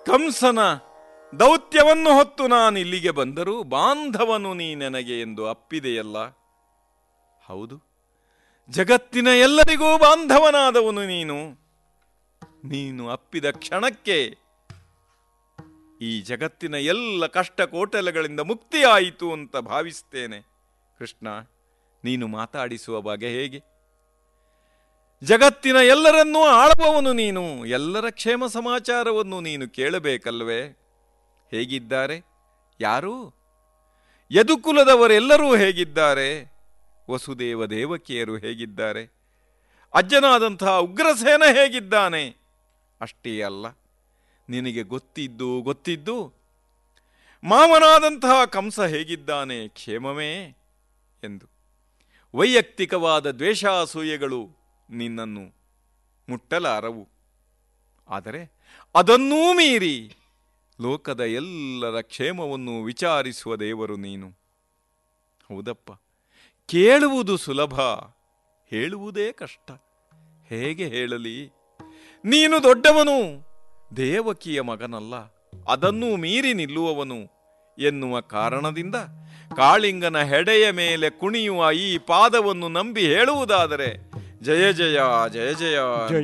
ಕಂಸನ ದೌತ್ಯವನ್ನು ಹೊತ್ತು ನಾನು ಇಲ್ಲಿಗೆ ಬಂದರೂ ಬಾಂಧವನು ನೀ ನನಗೆ ಎಂದು ಅಪ್ಪಿದೆಯಲ್ಲ ಹೌದು ಜಗತ್ತಿನ ಎಲ್ಲರಿಗೂ ಬಾಂಧವನಾದವನು ನೀನು ನೀನು ಅಪ್ಪಿದ ಕ್ಷಣಕ್ಕೆ ಈ ಜಗತ್ತಿನ ಎಲ್ಲ ಕಷ್ಟ ಕೋಟಲೆಗಳಿಂದ ಮುಕ್ತಿಯಾಯಿತು ಅಂತ ಭಾವಿಸ್ತೇನೆ ಕೃಷ್ಣ ನೀನು ಮಾತಾಡಿಸುವ ಬಗೆ ಹೇಗೆ ಜಗತ್ತಿನ ಎಲ್ಲರನ್ನೂ ಆಳುವವನು ನೀನು ಎಲ್ಲರ ಕ್ಷೇಮ ಸಮಾಚಾರವನ್ನು ನೀನು ಕೇಳಬೇಕಲ್ವೇ ಹೇಗಿದ್ದಾರೆ ಯಾರು ಯದುಕುಲದವರೆಲ್ಲರೂ ಹೇಗಿದ್ದಾರೆ ವಸುದೇವ ದೇವಕಿಯರು ಹೇಗಿದ್ದಾರೆ ಅಜ್ಜನಾದಂತಹ ಉಗ್ರಸೇನ ಹೇಗಿದ್ದಾನೆ ಅಷ್ಟೇ ಅಲ್ಲ ನಿನಗೆ ಗೊತ್ತಿದ್ದು ಗೊತ್ತಿದ್ದು ಮಾವನಾದಂತಹ ಕಂಸ ಹೇಗಿದ್ದಾನೆ ಕ್ಷೇಮವೇ ಎಂದು ವೈಯಕ್ತಿಕವಾದ ದ್ವೇಷಾಸೂಯೆಗಳು ನಿನ್ನನ್ನು ಮುಟ್ಟಲಾರವು ಆದರೆ ಅದನ್ನೂ ಮೀರಿ ಲೋಕದ ಎಲ್ಲರ ಕ್ಷೇಮವನ್ನು ವಿಚಾರಿಸುವ ದೇವರು ನೀನು ಹೌದಪ್ಪ ಕೇಳುವುದು ಸುಲಭ ಹೇಳುವುದೇ ಕಷ್ಟ ಹೇಗೆ ಹೇಳಲಿ ನೀನು ದೊಡ್ಡವನು ದೇವಕಿಯ ಮಗನಲ್ಲ ಅದನ್ನೂ ಮೀರಿ ನಿಲ್ಲುವವನು ಎನ್ನುವ ಕಾರಣದಿಂದ ಕಾಳಿಂಗನ ಹೆಡೆಯ ಮೇಲೆ ಕುಣಿಯುವ ಈ ಪಾದವನ್ನು ನಂಬಿ ಹೇಳುವುದಾದರೆ ಜಯ ಜಯ ಜಯ ಜಯ